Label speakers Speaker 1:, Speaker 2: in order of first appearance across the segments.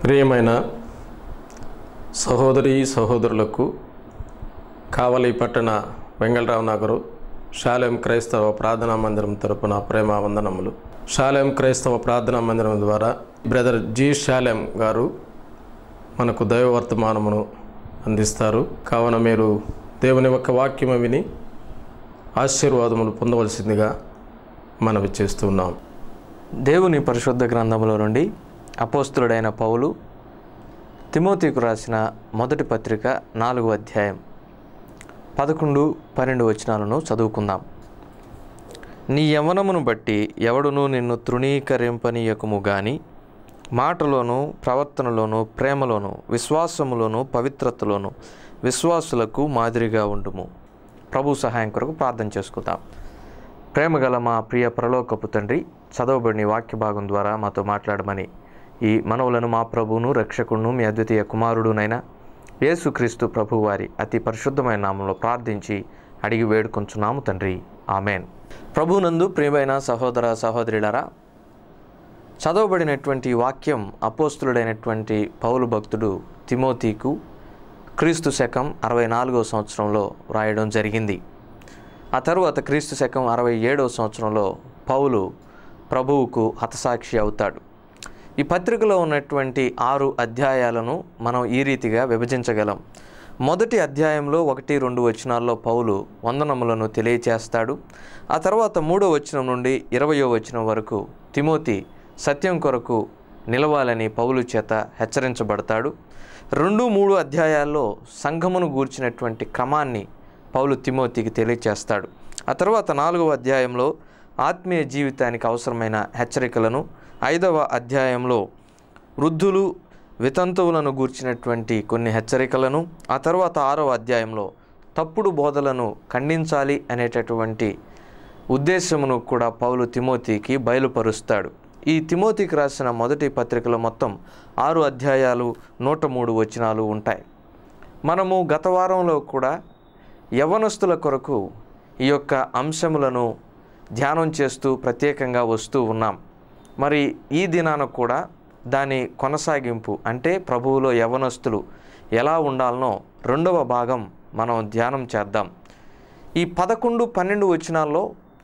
Speaker 1: ప్రియమైన సహోదరి సహోదరులకు కావలి పట్టణ వెంగళరావు నగరు శాలెం క్రైస్తవ ప్రార్థనా మందిరం తరపున ప్రేమ వందనములు శాలెం క్రైస్తవ ప్రార్థనా మందిరం ద్వారా బ్రదర్ జి శాలెం గారు మనకు దైవ వర్తమానమును అందిస్తారు కావున మీరు దేవుని యొక్క వాక్యము విని ఆశీర్వాదములు పొందవలసిందిగా మనవి చేస్తున్నాం
Speaker 2: దేవుని పరిశుద్ధ గ్రంథములో నుండి అపోస్తులుడైన పౌలు తిమోతికు రాసిన మొదటి పత్రిక నాలుగో అధ్యాయం పదకొండు పన్నెండు వచనాలను చదువుకుందాం నీ యవ్వనమును బట్టి ఎవడునూ నిన్ను తృణీకరింపనీయకము గాని మాటలోను ప్రవర్తనలోను ప్రేమలోను విశ్వాసములోను పవిత్రతలోను విశ్వాసులకు మాదిరిగా ఉండుము ప్రభు సహాయం కొరకు ప్రార్థన చేసుకుందాం ప్రేమగల మా ప్రియ ప్రలోకపు తండ్రి చదవబడిన ఈ వాక్య భాగం ద్వారా మాతో మాట్లాడమని ఈ మనవులను మా ప్రభువును రక్షకుడును మీ అద్వితీయ కుమారుడునైనా యేసుక్రీస్తు ప్రభు వారి అతి పరిశుద్ధమైన నామంలో ప్రార్థించి అడిగి వేడుకొంచున్నాము తండ్రి ఆమెన్ ప్రభునందు ప్రియమైన సహోదర సహోదరులరా చదవబడినటువంటి ఈ వాక్యం అపోస్తులుడైనటువంటి పౌలు భక్తుడు తిమోతికు క్రీస్తు శకం అరవై నాలుగో సంవత్సరంలో వ్రాయడం జరిగింది ఆ తరువాత క్రీస్తు శకం అరవై ఏడవ సంవత్సరంలో పౌలు ప్రభువుకు హతసాక్షి అవుతాడు ఈ పత్రికలో ఉన్నటువంటి ఆరు అధ్యాయాలను మనం ఈ రీతిగా విభజించగలం మొదటి అధ్యాయంలో ఒకటి రెండు వచనాల్లో పౌలు వందనములను తెలియచేస్తాడు ఆ తర్వాత మూడో వచనం నుండి ఇరవయో వచనం వరకు తిమోతి సత్యం కొరకు నిలవాలని పౌలు చేత హెచ్చరించబడతాడు రెండు మూడు అధ్యాయాల్లో సంఘమును గూర్చినటువంటి క్రమాన్ని పౌలు తిమోతికి తెలియచేస్తాడు ఆ తర్వాత నాలుగవ అధ్యాయంలో ఆత్మీయ జీవితానికి అవసరమైన హెచ్చరికలను ఐదవ అధ్యాయంలో వృద్ధులు వితంతువులను గూర్చినటువంటి కొన్ని హెచ్చరికలను ఆ తర్వాత ఆరవ అధ్యాయంలో తప్పుడు బోధలను ఖండించాలి అనేటటువంటి ఉద్దేశమును కూడా పౌలు తిమోతికి బయలుపరుస్తాడు ఈ తిమోతికి రాసిన మొదటి పత్రికలో మొత్తం ఆరు అధ్యాయాలు నూట మూడు వచనాలు ఉంటాయి మనము గత వారంలో కూడా యవనస్తుల కొరకు ఈ యొక్క అంశములను ధ్యానం చేస్తూ ప్రత్యేకంగా వస్తూ ఉన్నాం మరి ఈ దినాన కూడా దాని కొనసాగింపు అంటే ప్రభువులో యవనస్తులు ఎలా ఉండాలనో రెండవ భాగం మనం ధ్యానం చేద్దాం ఈ పదకొండు పన్నెండు వచనాల్లో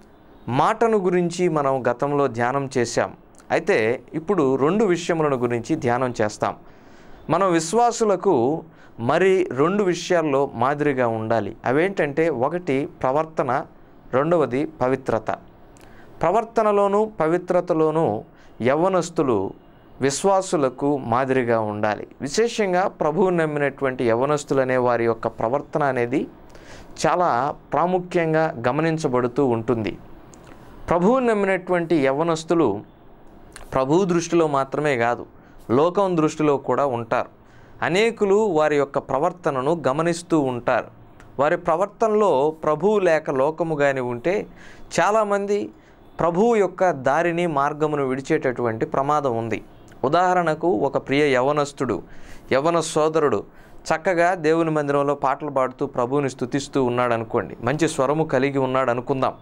Speaker 2: మాటను గురించి మనం గతంలో ధ్యానం చేశాం అయితే ఇప్పుడు రెండు విషయములను గురించి ధ్యానం చేస్తాం మనం విశ్వాసులకు మరి రెండు విషయాల్లో మాదిరిగా ఉండాలి అవేంటంటే ఒకటి ప్రవర్తన రెండవది పవిత్రత ప్రవర్తనలోనూ పవిత్రతలోనూ యవ్వనస్తులు విశ్వాసులకు మాదిరిగా ఉండాలి విశేషంగా ప్రభువు నమ్మినటువంటి యవ్వనస్తులు అనే వారి యొక్క ప్రవర్తన అనేది చాలా ప్రాముఖ్యంగా గమనించబడుతూ ఉంటుంది ప్రభువు నమ్మినటువంటి యవ్వనస్తులు ప్రభు దృష్టిలో మాత్రమే కాదు లోకం దృష్టిలో కూడా ఉంటారు అనేకులు వారి యొక్క ప్రవర్తనను గమనిస్తూ ఉంటారు వారి ప్రవర్తనలో ప్రభువు లేక లోకము కానీ ఉంటే చాలామంది ప్రభువు యొక్క దారిని మార్గమును విడిచేటటువంటి ప్రమాదం ఉంది ఉదాహరణకు ఒక ప్రియ యవనస్తుడు యవన సోదరుడు చక్కగా దేవుని మందిరంలో పాటలు పాడుతూ ప్రభువుని స్థుతిస్తూ ఉన్నాడు అనుకోండి మంచి స్వరము కలిగి ఉన్నాడు అనుకుందాం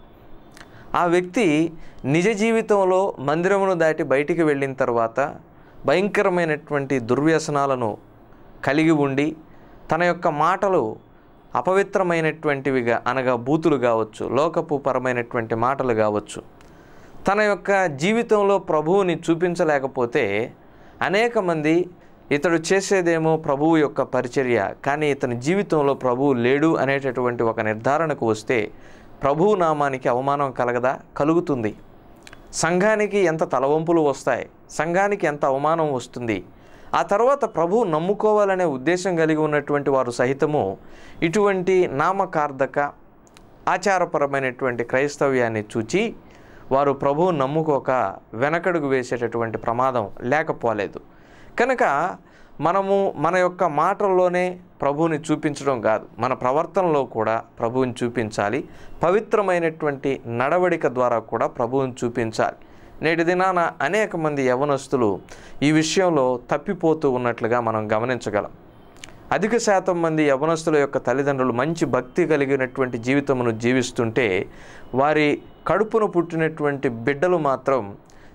Speaker 2: ఆ వ్యక్తి నిజ జీవితంలో మందిరమును దాటి బయటికి వెళ్ళిన తర్వాత భయంకరమైనటువంటి దుర్వ్యసనాలను కలిగి ఉండి తన యొక్క మాటలు అపవిత్రమైనటువంటివిగా అనగా బూతులు కావచ్చు లోకపు పరమైనటువంటి మాటలు కావచ్చు తన యొక్క జీవితంలో ప్రభువుని చూపించలేకపోతే అనేక మంది ఇతడు చేసేదేమో ప్రభువు యొక్క పరిచర్య కానీ ఇతని జీవితంలో ప్రభువు లేడు అనేటటువంటి ఒక నిర్ధారణకు వస్తే ప్రభువు నామానికి అవమానం కలగదా కలుగుతుంది సంఘానికి ఎంత తలవంపులు వస్తాయి సంఘానికి ఎంత అవమానం వస్తుంది ఆ తర్వాత ప్రభువు నమ్ముకోవాలనే ఉద్దేశం కలిగి ఉన్నటువంటి వారు సహితము ఇటువంటి నామకార్థక ఆచారపరమైనటువంటి క్రైస్తవ్యాన్ని చూచి వారు ప్రభువు నమ్ముకోక వెనకడుగు వేసేటటువంటి ప్రమాదం లేకపోలేదు కనుక మనము మన యొక్క మాటల్లోనే ప్రభువుని చూపించడం కాదు మన ప్రవర్తనలో కూడా ప్రభువుని చూపించాలి పవిత్రమైనటువంటి నడవడిక ద్వారా కూడా ప్రభువుని చూపించాలి నేటి దినాన అనేక మంది యవనస్తులు ఈ విషయంలో తప్పిపోతూ ఉన్నట్లుగా మనం గమనించగలం అధిక శాతం మంది యవనస్తుల యొక్క తల్లిదండ్రులు మంచి భక్తి కలిగినటువంటి జీవితమును జీవిస్తుంటే వారి కడుపును పుట్టినటువంటి బిడ్డలు మాత్రం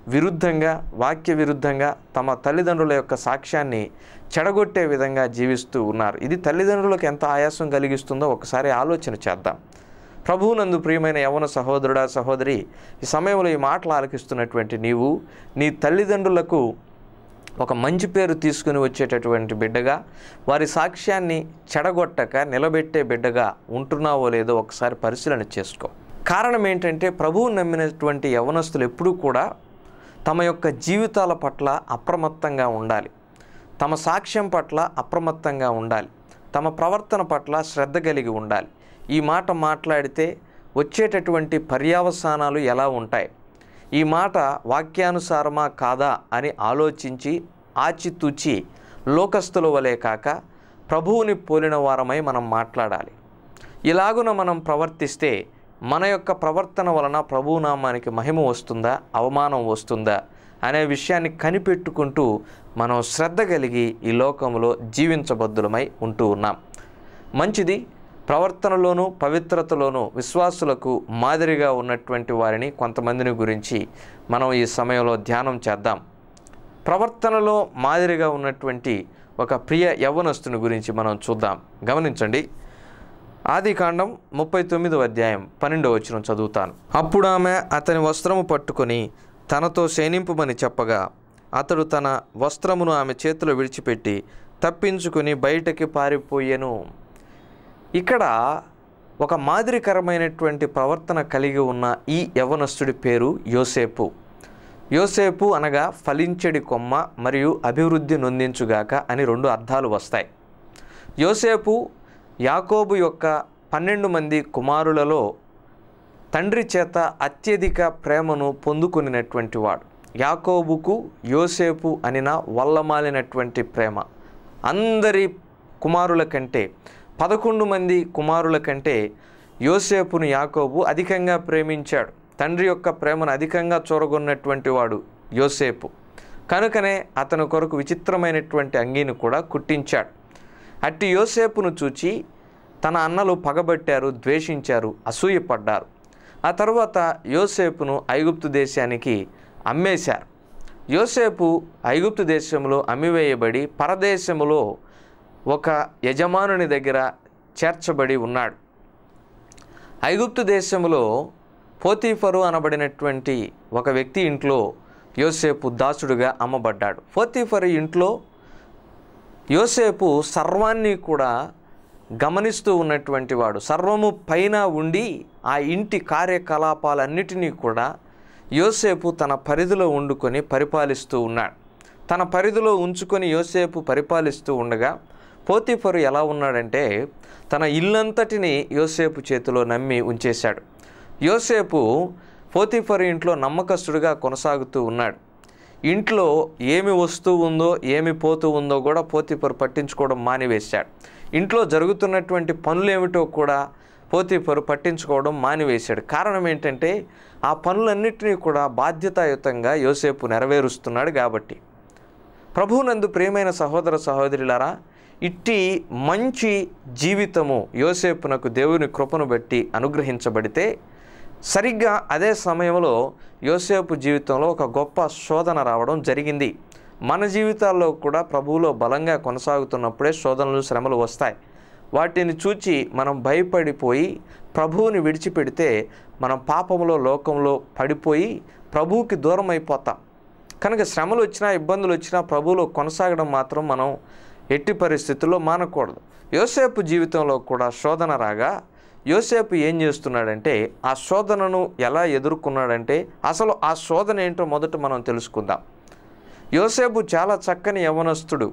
Speaker 2: విరుద్ధంగా వాక్య విరుద్ధంగా తమ తల్లిదండ్రుల యొక్క సాక్ష్యాన్ని చెడగొట్టే విధంగా జీవిస్తూ ఉన్నారు ఇది తల్లిదండ్రులకు ఎంత ఆయాసం కలిగిస్తుందో ఒకసారి ఆలోచన చేద్దాం ప్రభువునందు ప్రియమైన యవన సహోదరుడా సహోదరి ఈ సమయంలో ఈ మాటలు ఆలకిస్తున్నటువంటి నీవు నీ తల్లిదండ్రులకు ఒక మంచి పేరు తీసుకుని వచ్చేటటువంటి బిడ్డగా వారి సాక్ష్యాన్ని చెడగొట్టక నిలబెట్టే బిడ్డగా ఉంటున్నావో లేదో ఒకసారి పరిశీలన చేసుకో కారణం ఏంటంటే ప్రభువు నమ్మినటువంటి యవనస్తులు ఎప్పుడూ కూడా తమ యొక్క జీవితాల పట్ల అప్రమత్తంగా ఉండాలి తమ సాక్ష్యం పట్ల అప్రమత్తంగా ఉండాలి తమ ప్రవర్తన పట్ల శ్రద్ధ కలిగి ఉండాలి ఈ మాట మాట్లాడితే వచ్చేటటువంటి పర్యావసానాలు ఎలా ఉంటాయి ఈ మాట వాక్యానుసారమా కాదా అని ఆలోచించి ఆచితూచి లోకస్తుల వలె కాక ప్రభువుని పోలిన వారమై మనం మాట్లాడాలి ఇలాగున మనం ప్రవర్తిస్తే మన యొక్క ప్రవర్తన వలన ప్రభునామానికి మహిమ వస్తుందా అవమానం వస్తుందా అనే విషయాన్ని కనిపెట్టుకుంటూ మనం శ్రద్ధ కలిగి ఈ లోకంలో జీవించబద్దులమై ఉంటూ ఉన్నాం మంచిది ప్రవర్తనలోనూ పవిత్రతలోనూ విశ్వాసులకు మాదిరిగా ఉన్నటువంటి వారిని కొంతమందిని గురించి మనం ఈ సమయంలో ధ్యానం చేద్దాం ప్రవర్తనలో మాదిరిగా ఉన్నటువంటి ఒక ప్రియ యవ్వనస్తుని గురించి మనం చూద్దాం గమనించండి ఆది కాండం ముప్పై తొమ్మిదవ అధ్యాయం పన్నెండవ వచనం చదువుతాను అప్పుడు ఆమె అతని వస్త్రము పట్టుకొని తనతో శయనింపుమని చెప్పగా అతడు తన వస్త్రమును ఆమె చేతిలో విడిచిపెట్టి తప్పించుకుని బయటకి పారిపోయెను ఇక్కడ ఒక మాదిరికరమైనటువంటి ప్రవర్తన కలిగి ఉన్న ఈ యవనస్తుడి పేరు యోసేపు యోసేపు అనగా ఫలించడి కొమ్మ మరియు అభివృద్ధి నొందించుగాక అని రెండు అర్థాలు వస్తాయి యోసేపు యాకోబు యొక్క పన్నెండు మంది కుమారులలో తండ్రి చేత అత్యధిక ప్రేమను పొందుకునినటువంటి వాడు యాకోబుకు యోసేపు అనిన వల్లమాలినటువంటి ప్రేమ అందరి కుమారుల కంటే పదకొండు మంది కుమారుల కంటే యోసేపును యాకోబు అధికంగా ప్రేమించాడు తండ్రి యొక్క ప్రేమను అధికంగా చూరగొన్నటువంటి వాడు యోసేపు కనుకనే అతని కొరకు విచిత్రమైనటువంటి అంగీని కూడా కుట్టించాడు అట్టి యోసేపును చూచి తన అన్నలు పగబట్టారు ద్వేషించారు అసూయపడ్డారు ఆ తర్వాత యోసేపును ఐగుప్తు దేశానికి అమ్మేశారు యోసేపు ఐగుప్తు దేశంలో అమ్మివేయబడి పరదేశములో ఒక యజమానుని దగ్గర చేర్చబడి ఉన్నాడు ఐగుప్తు దేశంలో పోతీఫరు అనబడినటువంటి ఒక వ్యక్తి ఇంట్లో యోసేపు దాసుడుగా అమ్మబడ్డాడు పోతీఫరు ఇంట్లో యోసేపు సర్వాన్ని కూడా గమనిస్తూ ఉన్నటువంటి వాడు సర్వము పైన ఉండి ఆ ఇంటి కార్యకలాపాలన్నిటినీ కూడా యోసేపు తన పరిధిలో వండుకొని పరిపాలిస్తూ ఉన్నాడు తన పరిధిలో ఉంచుకొని యోసేపు పరిపాలిస్తూ ఉండగా పోతీఫరు ఎలా ఉన్నాడంటే తన ఇల్లంతటిని యోసేపు చేతిలో నమ్మి ఉంచేశాడు యోసేపు పోతీఫరు ఇంట్లో నమ్మకస్తుడిగా కొనసాగుతూ ఉన్నాడు ఇంట్లో ఏమి వస్తూ ఉందో ఏమి పోతూ ఉందో కూడా పోతీఫరు పట్టించుకోవడం మానివేశాడు ఇంట్లో జరుగుతున్నటువంటి పనులేమిటో కూడా పోతీఫరు పట్టించుకోవడం మానివేశాడు కారణం ఏంటంటే ఆ పనులన్నింటినీ కూడా బాధ్యతాయుతంగా యోసేపు నెరవేరుస్తున్నాడు కాబట్టి ప్రభువునందు ప్రియమైన సహోదర సహోదరులారా ఇట్టి మంచి జీవితము యోసేపునకు దేవుని కృపను బట్టి అనుగ్రహించబడితే సరిగ్గా అదే సమయంలో యోసేపు జీవితంలో ఒక గొప్ప శోధన రావడం జరిగింది మన జీవితాల్లో కూడా ప్రభువులో బలంగా కొనసాగుతున్నప్పుడే శోధనలు శ్రమలు వస్తాయి వాటిని చూచి మనం భయపడిపోయి ప్రభువుని విడిచిపెడితే మనం పాపంలో లోకంలో పడిపోయి ప్రభువుకి దూరం అయిపోతాం కనుక శ్రమలు వచ్చినా ఇబ్బందులు వచ్చినా ప్రభువులో కొనసాగడం మాత్రం మనం ఎట్టి పరిస్థితుల్లో మానకూడదు యోసేపు జీవితంలో కూడా శోధన రాగా యోసేపు ఏం చేస్తున్నాడంటే ఆ శోధనను ఎలా ఎదుర్కొన్నాడంటే అసలు ఆ శోధన ఏంటో మొదట మనం తెలుసుకుందాం యోసేపు చాలా చక్కని యవనస్తుడు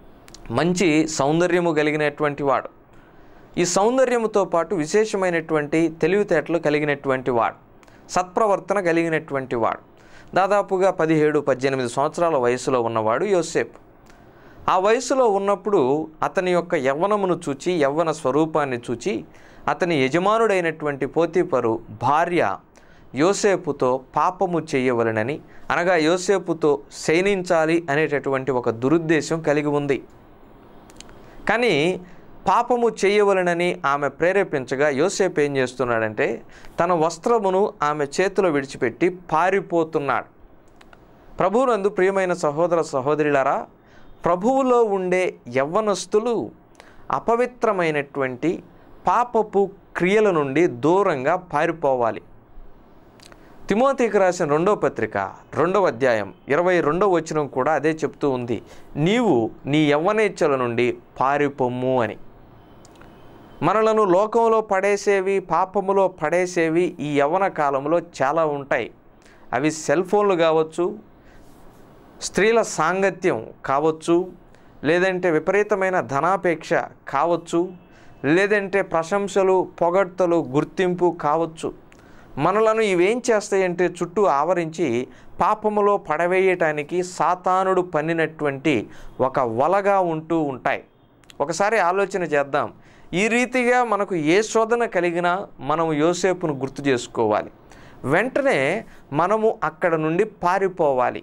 Speaker 2: మంచి సౌందర్యము కలిగినటువంటి వాడు ఈ సౌందర్యముతో పాటు విశేషమైనటువంటి తెలివితేటలు కలిగినటువంటి వాడు సత్ప్రవర్తన కలిగినటువంటి వాడు దాదాపుగా పదిహేడు పద్దెనిమిది సంవత్సరాల వయసులో ఉన్నవాడు యోసేపు ఆ వయసులో ఉన్నప్పుడు అతని యొక్క యవ్వనమును చూచి యవ్వన స్వరూపాన్ని చూచి అతని యజమానుడైనటువంటి పోతీపరు భార్య యోసేపుతో పాపము చేయవలనని అనగా యోసేపుతో శయనించాలి అనేటటువంటి ఒక దురుద్దేశం కలిగి ఉంది కానీ పాపము చేయవలనని ఆమె ప్రేరేపించగా యోసేపు ఏం చేస్తున్నాడంటే తన వస్త్రమును ఆమె చేతిలో విడిచిపెట్టి పారిపోతున్నాడు ప్రభువునందు ప్రియమైన సహోదర సహోదరులారా ప్రభువులో ఉండే యవ్వనస్తులు అపవిత్రమైనటువంటి పాపపు క్రియల నుండి దూరంగా పారిపోవాలి తిమోతికి రాసిన రెండవ పత్రిక రెండవ అధ్యాయం ఇరవై రెండవ వచనం కూడా అదే చెప్తూ ఉంది నీవు నీ యవ్వనేచ్ఛల నుండి పారిపొమ్ము అని మనలను లోకంలో పడేసేవి పాపములో పడేసేవి ఈ యవ్వన కాలంలో చాలా ఉంటాయి అవి సెల్ ఫోన్లు కావచ్చు స్త్రీల సాంగత్యం కావచ్చు లేదంటే విపరీతమైన ధనాపేక్ష కావచ్చు లేదంటే ప్రశంసలు పొగడ్తలు గుర్తింపు కావచ్చు మనలను ఇవేం చేస్తాయంటే చుట్టూ ఆవరించి పాపములో పడవేయటానికి సాతానుడు పన్నినటువంటి ఒక వలగా ఉంటూ ఉంటాయి ఒకసారి ఆలోచన చేద్దాం ఈ రీతిగా మనకు ఏ శోధన కలిగినా మనం యోసేపును గుర్తు చేసుకోవాలి వెంటనే మనము అక్కడ నుండి పారిపోవాలి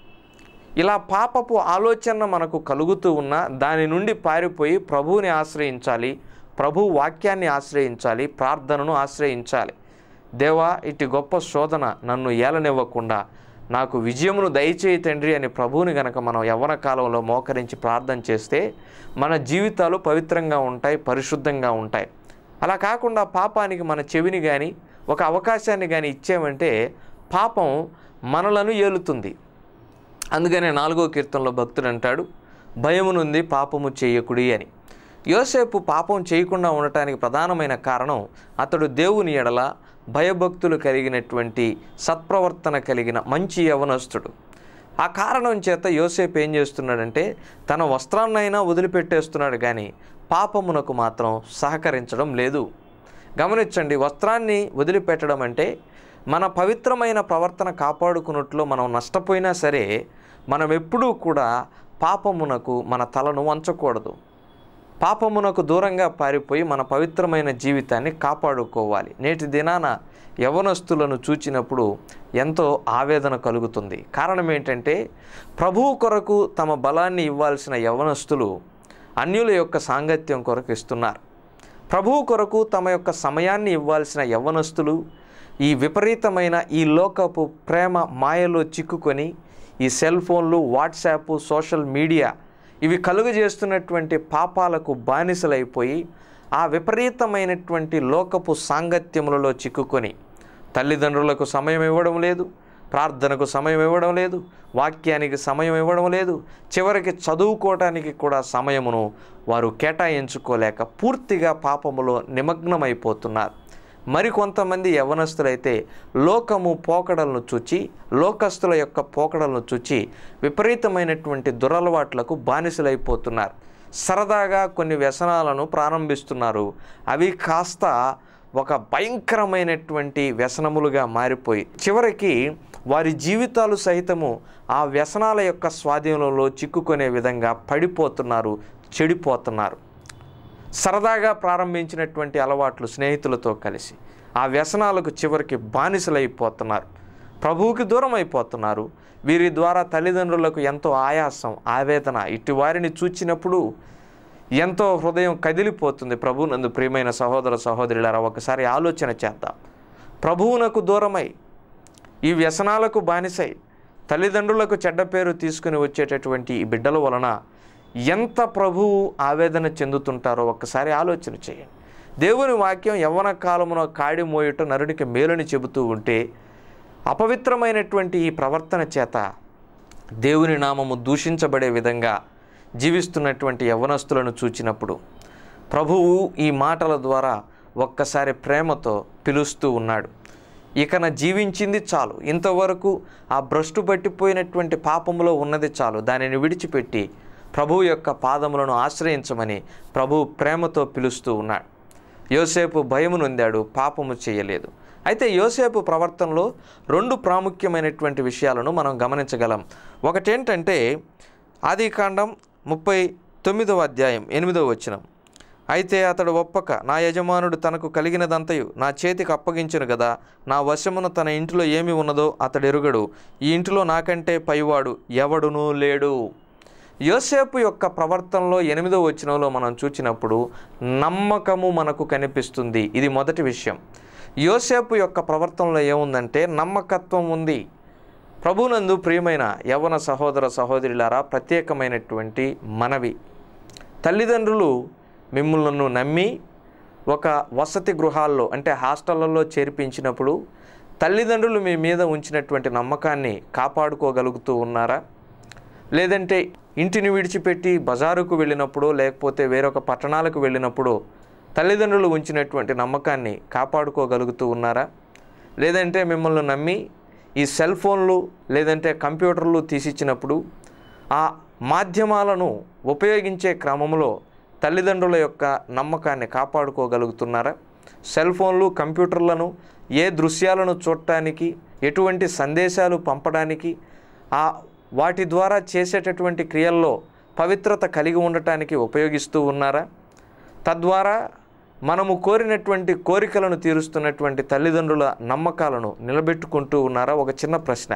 Speaker 2: ఇలా పాపపు ఆలోచన మనకు కలుగుతూ ఉన్నా దాని నుండి పారిపోయి ప్రభువుని ఆశ్రయించాలి ప్రభు వాక్యాన్ని ఆశ్రయించాలి ప్రార్థనను ఆశ్రయించాలి దేవా ఇటు గొప్ప శోధన నన్ను ఏలనివ్వకుండా నాకు విజయమును దయచేయి తండ్రి అని ప్రభువుని గనక మనం యవ్వన కాలంలో మోకరించి ప్రార్థన చేస్తే మన జీవితాలు పవిత్రంగా ఉంటాయి పరిశుద్ధంగా ఉంటాయి అలా కాకుండా పాపానికి మన చెవిని కానీ ఒక అవకాశాన్ని కానీ ఇచ్చామంటే పాపం మనలను ఏలుతుంది అందుకనే నాలుగో కీర్తనలో భక్తుడు అంటాడు భయమునుంది పాపము చేయకుడి అని యోసేపు పాపం చేయకుండా ఉండటానికి ప్రధానమైన కారణం అతడు దేవుని ఎడల భయభక్తులు కలిగినటువంటి సత్ప్రవర్తన కలిగిన మంచి యవనస్తుడు ఆ కారణం చేత యోసేపు ఏం చేస్తున్నాడంటే తన వస్త్రాన్నైనా వదిలిపెట్టేస్తున్నాడు కానీ పాపమునకు మాత్రం సహకరించడం లేదు గమనించండి వస్త్రాన్ని వదిలిపెట్టడం అంటే మన పవిత్రమైన ప్రవర్తన కాపాడుకున్నట్లు మనం నష్టపోయినా సరే మనం ఎప్పుడూ కూడా పాపమునకు మన తలను వంచకూడదు పాపమునకు దూరంగా పారిపోయి మన పవిత్రమైన జీవితాన్ని కాపాడుకోవాలి నేటి దినాన యవనస్తులను చూచినప్పుడు ఎంతో ఆవేదన కలుగుతుంది కారణం ఏంటంటే ప్రభువు కొరకు తమ బలాన్ని ఇవ్వాల్సిన యవనస్తులు అన్యుల యొక్క సాంగత్యం కొరకు ఇస్తున్నారు ప్రభువు కొరకు తమ యొక్క సమయాన్ని ఇవ్వాల్సిన యవ్వనస్తులు ఈ విపరీతమైన ఈ లోకపు ప్రేమ మాయలో చిక్కుకొని ఈ సెల్ ఫోన్లు వాట్సాప్ సోషల్ మీడియా ఇవి కలుగజేస్తున్నటువంటి పాపాలకు బానిసలైపోయి ఆ విపరీతమైనటువంటి లోకపు సాంగత్యములలో చిక్కుకొని తల్లిదండ్రులకు సమయం ఇవ్వడం లేదు ప్రార్థనకు సమయం ఇవ్వడం లేదు వాక్యానికి సమయం ఇవ్వడం లేదు చివరికి చదువుకోవటానికి కూడా సమయమును వారు కేటాయించుకోలేక పూర్తిగా పాపములో నిమగ్నమైపోతున్నారు మరికొంతమంది యవనస్తులైతే లోకము పోకడలను చూచి లోకస్తుల యొక్క పోకడలను చూచి విపరీతమైనటువంటి దురలవాట్లకు బానిసలైపోతున్నారు సరదాగా కొన్ని వ్యసనాలను ప్రారంభిస్తున్నారు అవి కాస్త ఒక భయంకరమైనటువంటి వ్యసనములుగా మారిపోయి చివరికి వారి జీవితాలు సహితము ఆ వ్యసనాల యొక్క స్వాధీనంలో చిక్కుకునే విధంగా పడిపోతున్నారు చెడిపోతున్నారు సరదాగా ప్రారంభించినటువంటి అలవాట్లు స్నేహితులతో కలిసి ఆ వ్యసనాలకు చివరికి బానిసలైపోతున్నారు ప్రభువుకి దూరం అయిపోతున్నారు వీరి ద్వారా తల్లిదండ్రులకు ఎంతో ఆయాసం ఆవేదన ఇటు వారిని చూచినప్పుడు ఎంతో హృదయం కదిలిపోతుంది ప్రభువునందు ప్రియమైన సహోదర సహోదరులారా ఒకసారి ఆలోచన చేద్దాం ప్రభువునకు దూరమై ఈ వ్యసనాలకు బానిసై తల్లిదండ్రులకు చెడ్డ పేరు తీసుకుని వచ్చేటటువంటి ఈ బిడ్డల వలన ఎంత ప్రభువు ఆవేదన చెందుతుంటారో ఒక్కసారి ఆలోచన చేయండి దేవుని వాక్యం యవ్వన కాలమున కాడి మోయట నరునికి మేలుని చెబుతూ ఉంటే అపవిత్రమైనటువంటి ఈ ప్రవర్తన చేత దేవుని నామము దూషించబడే విధంగా జీవిస్తున్నటువంటి యవ్వనస్తులను చూచినప్పుడు ప్రభువు ఈ మాటల ద్వారా ఒక్కసారి ప్రేమతో పిలుస్తూ ఉన్నాడు ఇకన జీవించింది చాలు ఇంతవరకు ఆ భ్రష్టు పట్టిపోయినటువంటి పాపములో ఉన్నది చాలు దానిని విడిచిపెట్టి ప్రభువు యొక్క పాదములను ఆశ్రయించమని ప్రభు ప్రేమతో పిలుస్తూ ఉన్నాడు యోసేపు భయము నొందాడు పాపము చేయలేదు అయితే యోసేపు ప్రవర్తనలో రెండు ప్రాముఖ్యమైనటువంటి విషయాలను మనం గమనించగలం ఒకటేంటంటే ఆది కాండం ముప్పై తొమ్మిదవ అధ్యాయం ఎనిమిదవ వచనం అయితే అతడు ఒప్పక నా యజమానుడు తనకు కలిగినదంతయు నా చేతికి అప్పగించను కదా నా వశమున తన ఇంటిలో ఏమి ఉన్నదో అతడు ఎరుగడు ఈ ఇంటిలో నాకంటే పైవాడు ఎవడునూ లేడు యోసేపు యొక్క ప్రవర్తనలో ఎనిమిదో వచనంలో మనం చూచినప్పుడు నమ్మకము మనకు కనిపిస్తుంది ఇది మొదటి విషయం యోసేపు యొక్క ప్రవర్తనలో ఏముందంటే నమ్మకత్వం ఉంది ప్రభునందు ప్రియమైన యవన సహోదర సహోదరులారా ప్రత్యేకమైనటువంటి మనవి తల్లిదండ్రులు మిమ్మల్ని నమ్మి ఒక వసతి గృహాల్లో అంటే హాస్టళ్లలో చేర్పించినప్పుడు తల్లిదండ్రులు మీ మీద ఉంచినటువంటి నమ్మకాన్ని కాపాడుకోగలుగుతూ ఉన్నారా లేదంటే ఇంటిని విడిచిపెట్టి బజారుకు వెళ్ళినప్పుడు లేకపోతే వేరొక పట్టణాలకు వెళ్ళినప్పుడు తల్లిదండ్రులు ఉంచినటువంటి నమ్మకాన్ని కాపాడుకోగలుగుతూ ఉన్నారా లేదంటే మిమ్మల్ని నమ్మి ఈ సెల్ ఫోన్లు లేదంటే కంప్యూటర్లు తీసిచ్చినప్పుడు ఆ మాధ్యమాలను ఉపయోగించే క్రమంలో తల్లిదండ్రుల యొక్క నమ్మకాన్ని కాపాడుకోగలుగుతున్నారా సెల్ ఫోన్లు కంప్యూటర్లను ఏ దృశ్యాలను చూడటానికి ఎటువంటి సందేశాలు పంపడానికి ఆ వాటి ద్వారా చేసేటటువంటి క్రియల్లో పవిత్రత కలిగి ఉండటానికి ఉపయోగిస్తూ ఉన్నారా తద్వారా మనము కోరినటువంటి కోరికలను తీరుస్తున్నటువంటి తల్లిదండ్రుల నమ్మకాలను నిలబెట్టుకుంటూ ఉన్నారా ఒక చిన్న ప్రశ్న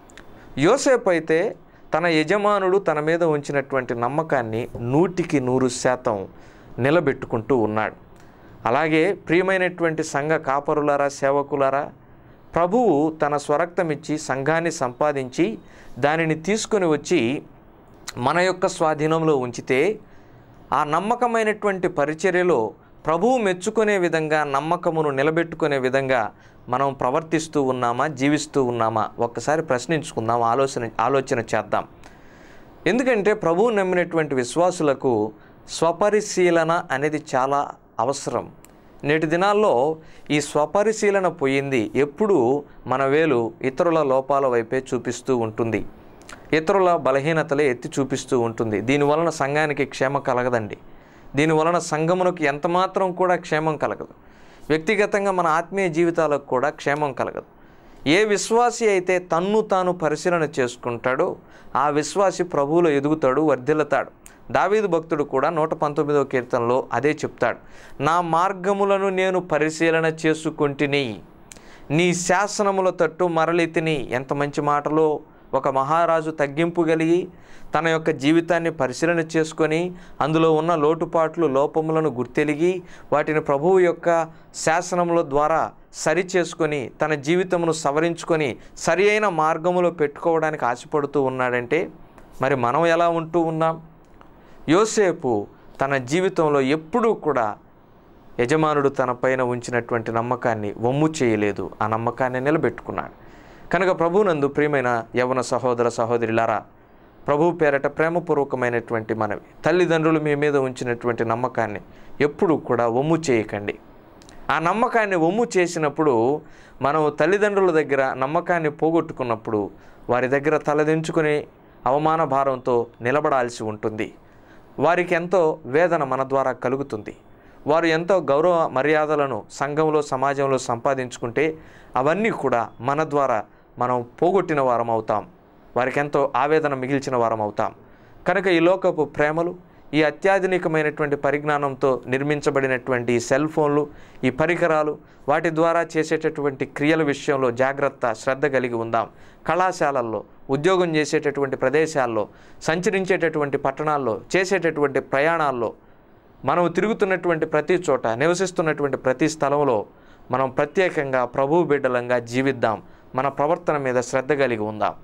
Speaker 2: యోసేపు అయితే తన యజమానుడు తన మీద ఉంచినటువంటి నమ్మకాన్ని నూటికి నూరు శాతం నిలబెట్టుకుంటూ ఉన్నాడు అలాగే ప్రియమైనటువంటి సంఘ కాపరులారా సేవకులారా ప్రభువు తన స్వరక్తమిచ్చి సంఘాన్ని సంపాదించి దానిని తీసుకొని వచ్చి మన యొక్క స్వాధీనంలో ఉంచితే ఆ నమ్మకమైనటువంటి పరిచర్యలో ప్రభువు మెచ్చుకునే విధంగా నమ్మకమును నిలబెట్టుకునే విధంగా మనం ప్రవర్తిస్తూ ఉన్నామా జీవిస్తూ ఉన్నామా ఒక్కసారి ప్రశ్నించుకుందాం ఆలోచన ఆలోచన చేద్దాం ఎందుకంటే ప్రభువు నమ్మినటువంటి విశ్వాసులకు స్వపరిశీలన అనేది చాలా అవసరం నేటి దినాల్లో ఈ స్వపరిశీలన పోయింది ఎప్పుడు మన వేలు ఇతరుల లోపాల వైపే చూపిస్తూ ఉంటుంది ఇతరుల బలహీనతలే ఎత్తి చూపిస్తూ ఉంటుంది దీనివలన సంఘానికి క్షేమ కలగదండి దీనివలన సంఘమునకు ఎంతమాత్రం కూడా క్షేమం కలగదు వ్యక్తిగతంగా మన ఆత్మీయ జీవితాలకు కూడా క్షేమం కలగదు ఏ విశ్వాసి అయితే తన్ను తాను పరిశీలన చేసుకుంటాడో ఆ విశ్వాసి ప్రభువులో ఎదుగుతాడు వర్ధిల్లుతాడు దావీదు భక్తుడు కూడా నూట పంతొమ్మిదవ కీర్తనలో అదే చెప్తాడు నా మార్గములను నేను పరిశీలన చేసుకుంటుని నీ శాసనముల తట్టు మరలితిని ఎంత మంచి మాటలో ఒక మహారాజు తగ్గింపు కలిగి తన యొక్క జీవితాన్ని పరిశీలన చేసుకొని అందులో ఉన్న లోటుపాట్లు లోపములను గుర్తెలిగి వాటిని ప్రభువు యొక్క శాసనముల ద్వారా సరి చేసుకొని తన జీవితమును సవరించుకొని సరి అయిన మార్గములో పెట్టుకోవడానికి ఆశపడుతూ ఉన్నాడంటే మరి మనం ఎలా ఉంటూ ఉన్నాం యోసేపు తన జీవితంలో ఎప్పుడూ కూడా యజమానుడు తన పైన ఉంచినటువంటి నమ్మకాన్ని వమ్ము చేయలేదు ఆ నమ్మకాన్ని నిలబెట్టుకున్నాడు కనుక ప్రభునందు ప్రియమైన యవన సహోదర సహోదరులారా ప్రభు పేరట ప్రేమపూర్వకమైనటువంటి మనవి తల్లిదండ్రులు మీ మీద ఉంచినటువంటి నమ్మకాన్ని ఎప్పుడూ కూడా వమ్ము చేయకండి ఆ నమ్మకాన్ని వమ్ము చేసినప్పుడు మనం తల్లిదండ్రుల దగ్గర నమ్మకాన్ని పోగొట్టుకున్నప్పుడు వారి దగ్గర తలదించుకుని అవమాన భారంతో నిలబడాల్సి ఉంటుంది వారికి ఎంతో వేదన మన ద్వారా కలుగుతుంది వారు ఎంతో గౌరవ మర్యాదలను సంఘంలో సమాజంలో సంపాదించుకుంటే అవన్నీ కూడా మన ద్వారా మనం పోగొట్టిన వారం అవుతాం వారికి ఎంతో ఆవేదన మిగిల్చిన వారం అవుతాం కనుక ఈ లోకపు ప్రేమలు ఈ అత్యాధునికమైనటువంటి పరిజ్ఞానంతో నిర్మించబడినటువంటి ఈ సెల్ ఫోన్లు ఈ పరికరాలు వాటి ద్వారా చేసేటటువంటి క్రియల విషయంలో జాగ్రత్త శ్రద్ధ కలిగి ఉందాం కళాశాలల్లో ఉద్యోగం చేసేటటువంటి ప్రదేశాల్లో సంచరించేటటువంటి పట్టణాల్లో చేసేటటువంటి ప్రయాణాల్లో మనం తిరుగుతున్నటువంటి ప్రతి చోట నివసిస్తున్నటువంటి ప్రతి స్థలంలో మనం ప్రత్యేకంగా ప్రభువు బిడ్డలంగా జీవిద్దాం మన ప్రవర్తన మీద శ్రద్ధ కలిగి ఉందాం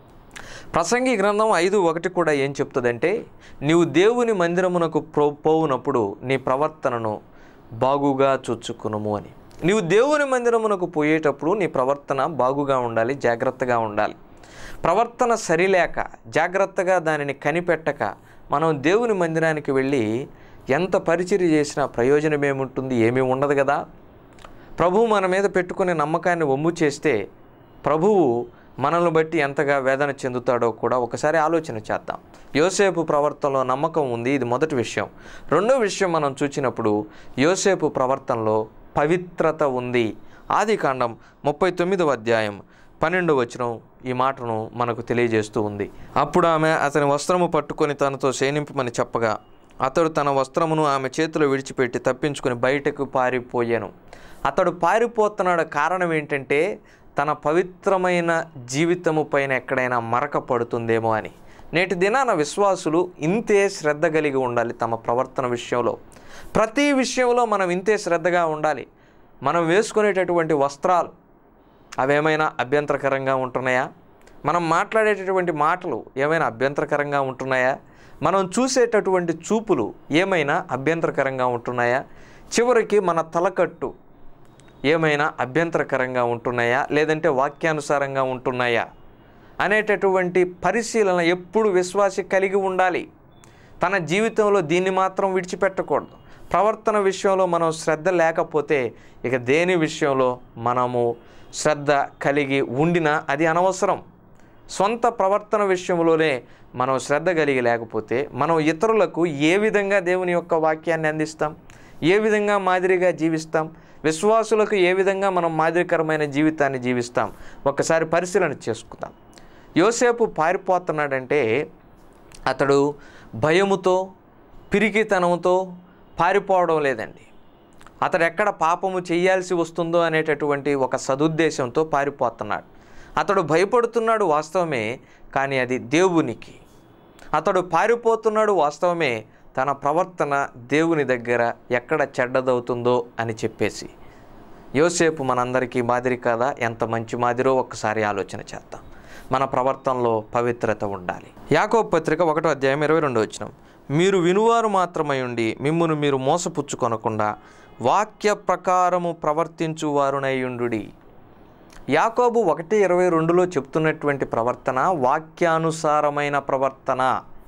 Speaker 2: ప్రసంగి గ్రంథం ఐదు ఒకటి కూడా ఏం చెప్తుందంటే నీవు దేవుని మందిరమునకు ప్రో పోవునప్పుడు నీ ప్రవర్తనను బాగుగా చూచుకునుము అని నీవు దేవుని మందిరమునకు పోయేటప్పుడు నీ ప్రవర్తన బాగుగా ఉండాలి జాగ్రత్తగా ఉండాలి ప్రవర్తన సరిలేక జాగ్రత్తగా దానిని కనిపెట్టక మనం దేవుని మందిరానికి వెళ్ళి ఎంత పరిచర్య చేసినా ప్రయోజనం ఏముంటుంది ఏమీ ఉండదు కదా ప్రభువు మన మీద పెట్టుకునే నమ్మకాన్ని వమ్ము చేస్తే ప్రభువు మనల్ని బట్టి ఎంతగా వేదన చెందుతాడో కూడా ఒకసారి ఆలోచన చేద్దాం యోసేపు ప్రవర్తనలో నమ్మకం ఉంది ఇది మొదటి విషయం రెండో విషయం మనం చూసినప్పుడు యోసేపు ప్రవర్తనలో పవిత్రత ఉంది ఆది కాండం ముప్పై తొమ్మిదవ అధ్యాయం పన్నెండు వచనం ఈ మాటను మనకు తెలియజేస్తూ ఉంది అప్పుడు ఆమె అతని వస్త్రము పట్టుకొని తనతో శయనింపమని చెప్పగా అతడు తన వస్త్రమును ఆమె చేతిలో విడిచిపెట్టి తప్పించుకొని బయటకు పారిపోయాను అతడు పారిపోతున్నాడు కారణం ఏంటంటే తన పవిత్రమైన జీవితము పైన ఎక్కడైనా మరక పడుతుందేమో అని నేటి దినాన విశ్వాసులు ఇంతే శ్రద్ధ కలిగి ఉండాలి తమ ప్రవర్తన విషయంలో ప్రతి విషయంలో మనం ఇంతే శ్రద్ధగా ఉండాలి మనం వేసుకునేటటువంటి వస్త్రాలు అవేమైనా అభ్యంతరకరంగా ఉంటున్నాయా మనం మాట్లాడేటటువంటి మాటలు ఏమైనా అభ్యంతరకరంగా ఉంటున్నాయా మనం చూసేటటువంటి చూపులు ఏమైనా అభ్యంతరకరంగా ఉంటున్నాయా చివరికి మన తలకట్టు ఏమైనా అభ్యంతరకరంగా ఉంటున్నాయా లేదంటే వాక్యానుసారంగా ఉంటున్నాయా అనేటటువంటి పరిశీలన ఎప్పుడు విశ్వాసి కలిగి ఉండాలి తన జీవితంలో దీన్ని మాత్రం విడిచిపెట్టకూడదు ప్రవర్తన విషయంలో మనం శ్రద్ధ లేకపోతే ఇక దేని విషయంలో మనము శ్రద్ధ కలిగి ఉండినా అది అనవసరం సొంత ప్రవర్తన విషయంలోనే మనం శ్రద్ధ కలిగి లేకపోతే మనం ఇతరులకు ఏ విధంగా దేవుని యొక్క వాక్యాన్ని అందిస్తాం ఏ విధంగా మాదిరిగా జీవిస్తాం విశ్వాసులకు ఏ విధంగా మనం మాదిరికరమైన జీవితాన్ని జీవిస్తాం ఒక్కసారి పరిశీలన చేసుకుందాం యోసేపు పారిపోతున్నాడంటే అతడు భయముతో పిరికితనంతో పారిపోవడం లేదండి అతడు ఎక్కడ పాపము చేయాల్సి వస్తుందో అనేటటువంటి ఒక సదుద్దేశంతో పారిపోతున్నాడు అతడు భయపడుతున్నాడు వాస్తవమే కానీ అది దేవునికి అతడు పారిపోతున్నాడు వాస్తవమే తన ప్రవర్తన దేవుని దగ్గర ఎక్కడ చెడ్డదవుతుందో అని చెప్పేసి యోసేపు మనందరికీ మాదిరి కాదా ఎంత మంచి మాదిరో ఒక్కసారి ఆలోచన చేద్దాం మన ప్రవర్తనలో పవిత్రత ఉండాలి యాకోబ్ పత్రిక ఒకటో అధ్యాయం ఇరవై రెండు వచ్చిన మీరు వినువారు మాత్రమై ఉండి మిమ్మును మీరు మోసపుచ్చుకొనకుండా వాక్య ప్రకారము ప్రవర్తించువారునయ్యుండుడి యాకోబు ఒకటి ఇరవై రెండులో చెప్తున్నటువంటి ప్రవర్తన వాక్యానుసారమైన ప్రవర్తన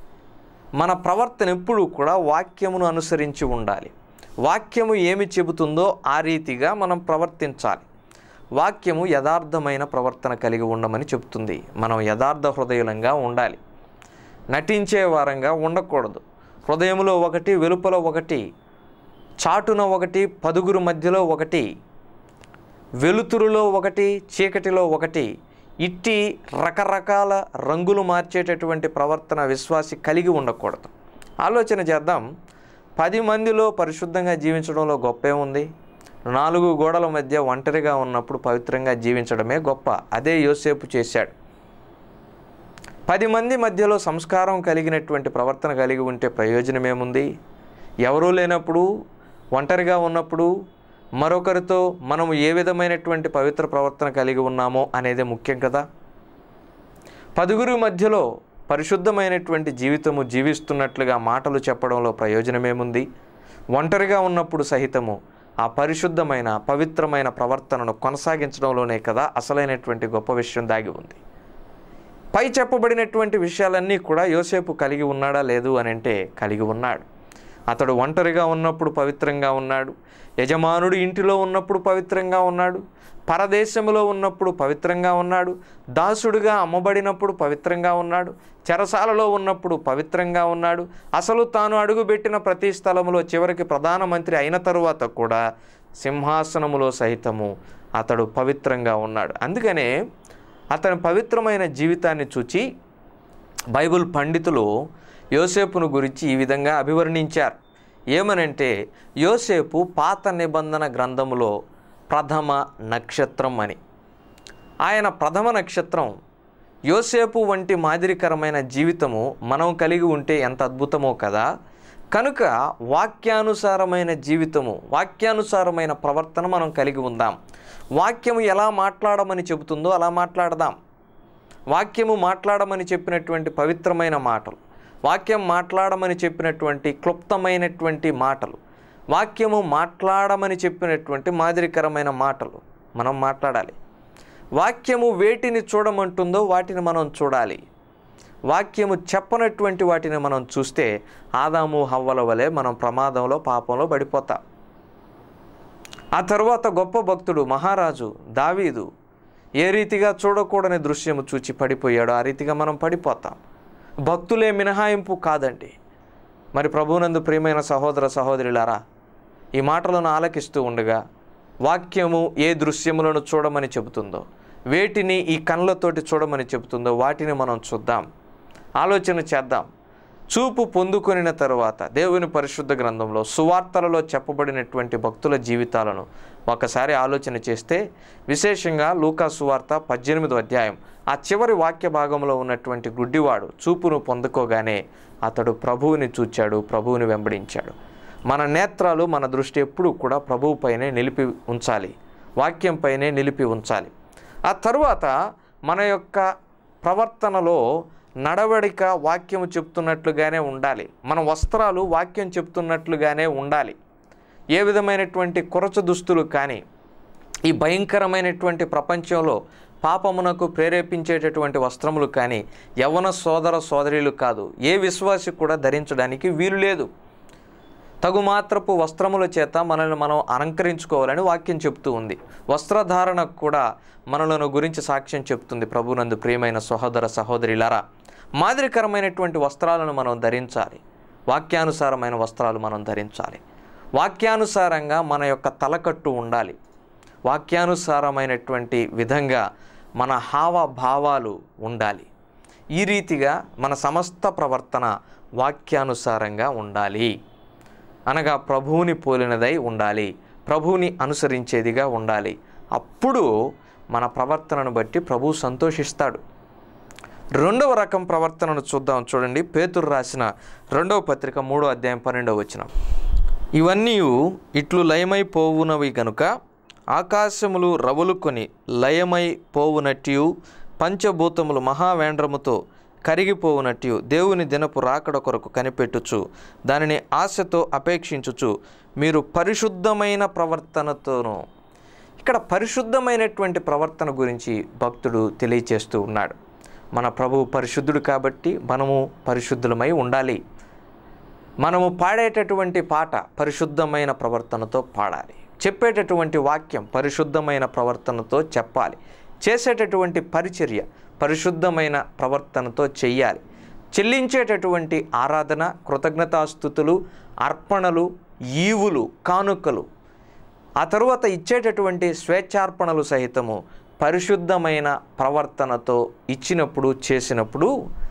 Speaker 2: మన ప్రవర్తన ఎప్పుడూ కూడా వాక్యమును అనుసరించి ఉండాలి వాక్యము ఏమి చెబుతుందో ఆ రీతిగా మనం ప్రవర్తించాలి వాక్యము యథార్థమైన ప్రవర్తన కలిగి ఉండమని చెప్తుంది మనం యథార్థ హృదయులంగా ఉండాలి నటించే వారంగా ఉండకూడదు హృదయంలో ఒకటి వెలుపల ఒకటి చాటున ఒకటి పదుగురు మధ్యలో ఒకటి వెలుతురులో ఒకటి చీకటిలో ఒకటి ఇట్టి రకరకాల రంగులు మార్చేటటువంటి ప్రవర్తన విశ్వాసి కలిగి ఉండకూడదు ఆలోచన చేద్దాం పది మందిలో పరిశుద్ధంగా జీవించడంలో గొప్ప ఏముంది నాలుగు గోడల మధ్య ఒంటరిగా ఉన్నప్పుడు పవిత్రంగా జీవించడమే గొప్ప అదే యోసేపు చేశాడు పది మంది మధ్యలో సంస్కారం కలిగినటువంటి ప్రవర్తన కలిగి ఉంటే ప్రయోజనం ఏముంది ఎవరూ లేనప్పుడు ఒంటరిగా ఉన్నప్పుడు మరొకరితో మనం ఏ విధమైనటువంటి పవిత్ర ప్రవర్తన కలిగి ఉన్నామో అనేది ముఖ్యం కదా పదుగురి మధ్యలో పరిశుద్ధమైనటువంటి జీవితము జీవిస్తున్నట్లుగా మాటలు చెప్పడంలో ప్రయోజనమేముంది ఒంటరిగా ఉన్నప్పుడు సహితము ఆ పరిశుద్ధమైన పవిత్రమైన ప్రవర్తనను కొనసాగించడంలోనే కదా అసలైనటువంటి గొప్ప విషయం దాగి ఉంది పై చెప్పబడినటువంటి విషయాలన్నీ కూడా యోసేపు కలిగి ఉన్నాడా లేదు అని అంటే కలిగి ఉన్నాడు అతడు ఒంటరిగా ఉన్నప్పుడు పవిత్రంగా ఉన్నాడు యజమానుడు ఇంటిలో ఉన్నప్పుడు పవిత్రంగా ఉన్నాడు పరదేశంలో ఉన్నప్పుడు పవిత్రంగా ఉన్నాడు దాసుడుగా అమ్మబడినప్పుడు పవిత్రంగా ఉన్నాడు చెరసాలలో ఉన్నప్పుడు పవిత్రంగా ఉన్నాడు అసలు తాను అడుగుపెట్టిన ప్రతి స్థలంలో చివరికి ప్రధానమంత్రి అయిన తరువాత కూడా సింహాసనములో సహితము అతడు పవిత్రంగా ఉన్నాడు అందుకనే అతని పవిత్రమైన జీవితాన్ని చూచి బైబిల్ పండితులు యోసేపును గురించి ఈ విధంగా అభివర్ణించారు ఏమనంటే యోసేపు పాత నిబంధన గ్రంథములో ప్రథమ నక్షత్రం అని ఆయన ప్రథమ నక్షత్రం యోసేపు వంటి మాదిరికరమైన జీవితము మనం కలిగి ఉంటే ఎంత అద్భుతమో కదా కనుక వాక్యానుసారమైన జీవితము వాక్యానుసారమైన ప్రవర్తన మనం కలిగి ఉందాం వాక్యము ఎలా మాట్లాడమని చెబుతుందో అలా మాట్లాడదాం వాక్యము మాట్లాడమని చెప్పినటువంటి పవిత్రమైన మాటలు వాక్యం మాట్లాడమని చెప్పినటువంటి క్లుప్తమైనటువంటి మాటలు వాక్యము మాట్లాడమని చెప్పినటువంటి మాదిరికరమైన మాటలు మనం మాట్లాడాలి వాక్యము వేటిని చూడమంటుందో వాటిని మనం చూడాలి వాక్యము చెప్పనటువంటి వాటిని మనం చూస్తే ఆదాము హవ్వల వలె మనం ప్రమాదంలో పాపంలో పడిపోతాం ఆ తర్వాత గొప్ప భక్తుడు మహారాజు దావీదు ఏ రీతిగా చూడకూడని దృశ్యము చూచి పడిపోయాడో ఆ రీతిగా మనం పడిపోతాం భక్తులే మినహాయింపు కాదండి మరి ప్రభువునందు ప్రియమైన సహోదర సహోదరులారా ఈ మాటలను ఆలకిస్తూ ఉండగా వాక్యము ఏ దృశ్యములను చూడమని చెబుతుందో వేటిని ఈ కళ్ళతోటి చూడమని చెబుతుందో వాటిని మనం చూద్దాం ఆలోచన చేద్దాం చూపు పొందుకొనిన తరువాత దేవుని పరిశుద్ధ గ్రంథంలో సువార్తలలో చెప్పబడినటువంటి భక్తుల జీవితాలను ఒకసారి ఆలోచన చేస్తే విశేషంగా లూకా సువార్త పద్దెనిమిదో అధ్యాయం ఆ చివరి వాక్య భాగంలో ఉన్నటువంటి గుడ్డివాడు చూపును పొందుకోగానే అతడు ప్రభువుని చూచాడు ప్రభువుని వెంబడించాడు మన నేత్రాలు మన దృష్టి ఎప్పుడూ కూడా ప్రభువుపైనే నిలిపి ఉంచాలి వాక్యంపైనే నిలిపి ఉంచాలి ఆ తరువాత మన యొక్క ప్రవర్తనలో నడవడిక వాక్యము చెప్తున్నట్లుగానే ఉండాలి మన వస్త్రాలు వాక్యం చెప్తున్నట్లుగానే ఉండాలి ఏ విధమైనటువంటి కొరచ దుస్తులు కానీ ఈ భయంకరమైనటువంటి ప్రపంచంలో పాపమునకు ప్రేరేపించేటటువంటి వస్త్రములు కానీ యవన సోదర సోదరీలు కాదు ఏ విశ్వాసి కూడా ధరించడానికి వీలు లేదు తగుమాత్రపు వస్త్రముల చేత మనల్ని మనం అలంకరించుకోవాలని వాక్యం చెప్తూ ఉంది వస్త్రధారణకు కూడా మనలను గురించి సాక్ష్యం చెప్తుంది ప్రభునందు ప్రియమైన సహోదర సహోదరిలారా మాదిరికరమైనటువంటి వస్త్రాలను మనం ధరించాలి వాక్యానుసారమైన వస్త్రాలు మనం ధరించాలి వాక్యానుసారంగా మన యొక్క తలకట్టు ఉండాలి వాక్యానుసారమైనటువంటి విధంగా మన హావభావాలు ఉండాలి ఈ రీతిగా మన సమస్త ప్రవర్తన వాక్యానుసారంగా ఉండాలి అనగా ప్రభువుని పోలినదై ఉండాలి ప్రభువుని అనుసరించేదిగా ఉండాలి అప్పుడు మన ప్రవర్తనను బట్టి ప్రభువు సంతోషిస్తాడు రెండవ రకం ప్రవర్తనను చూద్దాం చూడండి పేతురు రాసిన రెండవ పత్రిక మూడో అధ్యాయం పన్నెండవ వచనం ఇవన్నీ ఇట్లు లయమైపోవునవి గనుక ఆకాశములు రవులుకొని లయమై పోవునట్టు పంచభూతములు మహావేంద్రముతో కరిగిపోవునట్టు దేవుని దినపు రాకడ కొరకు కనిపెట్టుచు దానిని ఆశతో అపేక్షించుచు మీరు పరిశుద్ధమైన ప్రవర్తనతోనూ ఇక్కడ పరిశుద్ధమైనటువంటి ప్రవర్తన గురించి భక్తుడు తెలియచేస్తూ ఉన్నాడు మన ప్రభువు పరిశుద్ధుడు కాబట్టి మనము పరిశుద్ధులమై ఉండాలి మనము పాడేటటువంటి పాట పరిశుద్ధమైన ప్రవర్తనతో పాడాలి చెప్పేటటువంటి వాక్యం పరిశుద్ధమైన ప్రవర్తనతో చెప్పాలి చేసేటటువంటి పరిచర్య పరిశుద్ధమైన ప్రవర్తనతో చెయ్యాలి చెల్లించేటటువంటి ఆరాధన కృతజ్ఞతాస్థుతులు అర్పణలు ఈవులు కానుకలు ఆ తరువాత ఇచ్చేటటువంటి స్వేచ్ఛార్పణలు సహితము పరిశుద్ధమైన ప్రవర్తనతో ఇచ్చినప్పుడు చేసినప్పుడు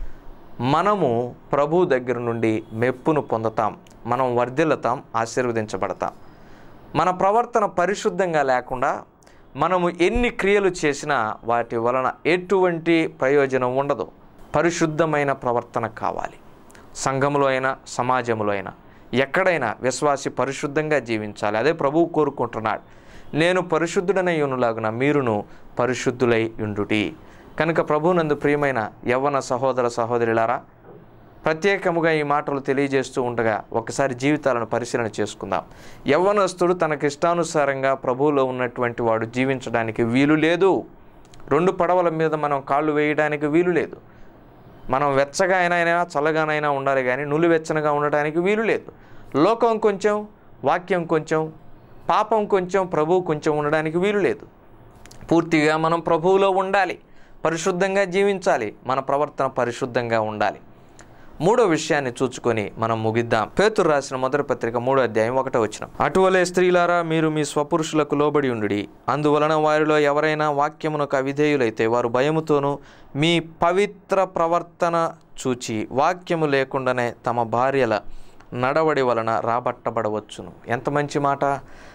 Speaker 2: మనము ప్రభు దగ్గర నుండి మెప్పును పొందుతాం మనం వర్ధిల్లుతాం ఆశీర్వదించబడతాం మన ప్రవర్తన పరిశుద్ధంగా లేకుండా మనము ఎన్ని క్రియలు చేసినా వాటి వలన ఎటువంటి ప్రయోజనం ఉండదు పరిశుద్ధమైన ప్రవర్తన కావాలి సంఘంలో అయినా సమాజంలో అయినా ఎక్కడైనా విశ్వాసి పరిశుద్ధంగా జీవించాలి అదే ప్రభువు కోరుకుంటున్నాడు నేను పరిశుద్ధుడనై ఉన్నలాగున మీరును పరిశుద్ధులై ఉండుటి కనుక ప్రభునందు ప్రియమైన యవ్వన సహోదర సహోదరులారా ప్రత్యేకముగా ఈ మాటలు తెలియజేస్తూ ఉండగా ఒకసారి జీవితాలను పరిశీలన చేసుకుందాం యవ్వనస్తుడు తనకి ఇష్టానుసారంగా ప్రభువులో ఉన్నటువంటి వాడు జీవించడానికి వీలు లేదు రెండు పడవల మీద మనం కాళ్ళు వేయడానికి వీలు లేదు మనం వెచ్చగా అయినా అయినా చల్లగానైనా ఉండాలి కానీ నులు వెచ్చనగా ఉండటానికి వీలు లేదు లోకం కొంచెం వాక్యం కొంచెం పాపం కొంచెం ప్రభువు కొంచెం ఉండడానికి వీలు లేదు పూర్తిగా మనం ప్రభువులో ఉండాలి పరిశుద్ధంగా జీవించాలి మన ప్రవర్తన పరిశుద్ధంగా ఉండాలి మూడో విషయాన్ని చూచుకొని మనం ముగిద్దాం పేతురు రాసిన మొదటి పత్రిక మూడో అధ్యాయం ఒకటో వచ్చిన అటువలే స్త్రీలారా మీరు మీ స్వపురుషులకు లోబడి ఉండుడి అందువలన వారిలో ఎవరైనా వాక్యమునకు అవిధేయులైతే వారు భయముతోనూ మీ పవిత్ర ప్రవర్తన చూచి వాక్యము లేకుండానే తమ భార్యల నడవడి వలన రాబట్టబడవచ్చును ఎంత మంచి మాట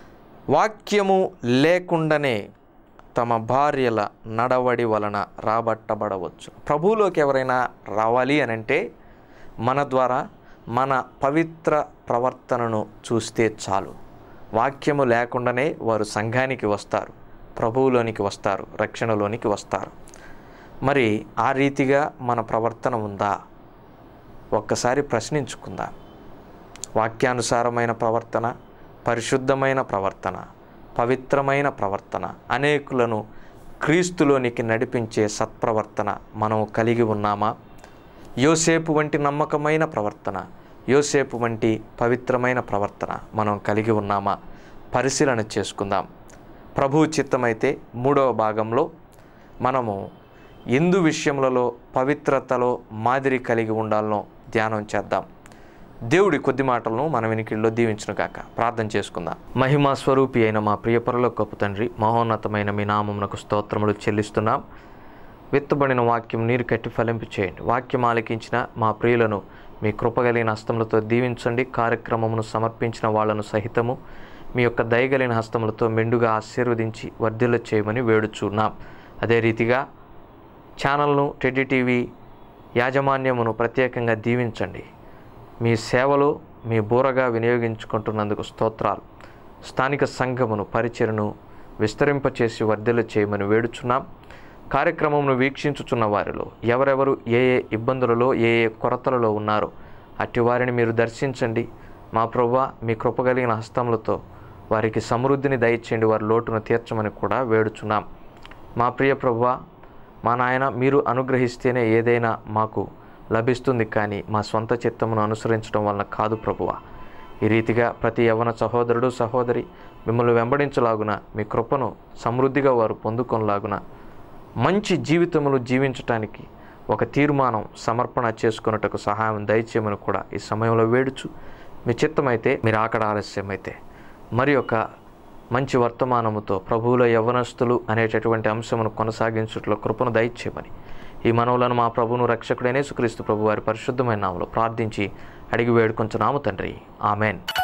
Speaker 2: వాక్యము లేకుండానే తమ భార్యల నడవడి వలన రాబట్టబడవచ్చు ప్రభువులోకి ఎవరైనా రావాలి అని అంటే మన ద్వారా మన పవిత్ర ప్రవర్తనను చూస్తే చాలు వాక్యము లేకుండానే వారు సంఘానికి వస్తారు ప్రభువులోనికి వస్తారు రక్షణలోనికి వస్తారు మరి ఆ రీతిగా మన ప్రవర్తన ఉందా ఒక్కసారి ప్రశ్నించుకుందాం వాక్యానుసారమైన ప్రవర్తన పరిశుద్ధమైన ప్రవర్తన పవిత్రమైన ప్రవర్తన అనేకులను క్రీస్తులోనికి నడిపించే సత్ప్రవర్తన మనం కలిగి ఉన్నామా యోసేపు వంటి నమ్మకమైన ప్రవర్తన యోసేపు వంటి పవిత్రమైన ప్రవర్తన మనం కలిగి ఉన్నామా పరిశీలన చేసుకుందాం ప్రభు చిత్తమైతే మూడవ భాగంలో మనము ఎందు విషయములలో పవిత్రతలో మాదిరి కలిగి ఉండాలనో ధ్యానం చేద్దాం దేవుడి కొద్ది మాటలను మన వెనికిల్లో దీవించును గాక ప్రార్థన చేసుకుందాం మహిమా స్వరూపి అయిన మా ప్రియపరుల గొప్ప తండ్రి మహోన్నతమైన మీ నామమునకు స్తోత్రములు చెల్లిస్తున్నాం విత్తబడిన వాక్యం నీరు కట్టి ఫలింపు చేయండి వాక్యం ఆలకించిన మా ప్రియులను మీ కృపగలిగిన హస్తములతో దీవించండి కార్యక్రమమును సమర్పించిన వాళ్ళను సహితము మీ యొక్క దయగలిగిన హస్తములతో మెండుగా ఆశీర్వదించి వర్ధిల్ల చేయమని వేడుచున్నాం అదే రీతిగా ఛానల్ను టెడ్డి టీవీ యాజమాన్యమును ప్రత్యేకంగా దీవించండి మీ సేవలు మీ బూరగా వినియోగించుకుంటున్నందుకు స్తోత్రాలు స్థానిక సంఘమును పరిచయను విస్తరింపచేసి వర్ధల చేయమని వేడుచున్నాం కార్యక్రమంను వీక్షించుచున్న వారిలో ఎవరెవరు ఏ ఏ ఇబ్బందులలో ఏ ఏ కొరతలలో ఉన్నారో అట్టి వారిని మీరు దర్శించండి మా ప్రభా మీ కృపగలిగిన హస్తములతో వారికి సమృద్ధిని దయచేయండి వారి లోటును తీర్చమని కూడా వేడుచున్నాం మా ప్రియ ప్రభువా మా నాయన మీరు అనుగ్రహిస్తేనే ఏదైనా మాకు లభిస్తుంది కానీ మా సొంత చిత్తమును అనుసరించడం వలన కాదు ప్రభువా ఈ రీతిగా ప్రతి యవన సహోదరుడు సహోదరి మిమ్మల్ని వెంబడించలాగున మీ కృపను సమృద్ధిగా వారు పొందుకొనలాగున మంచి జీవితములు జీవించటానికి ఒక తీర్మానం సమర్పణ చేసుకున్నట్టుకు సహాయం దయచేయమని కూడా ఈ సమయంలో వేడుచు మీ చిత్తమైతే మీరు ఆకడ ఆలస్యమైతే మరి ఒక మంచి వర్తమానముతో ప్రభువుల యవనస్తులు అనేటటువంటి అంశమును కొనసాగించుట్లో కృపను దయచేయమని ఈ మనవులను మా ప్రభువును రక్షకుడైన యేసుక్రీస్తు ప్రభు వారి పరిశుద్ధమైన నామలో ప్రార్థించి అడిగి వేడుకొంచున్నాము తండ్రి ఆమెన్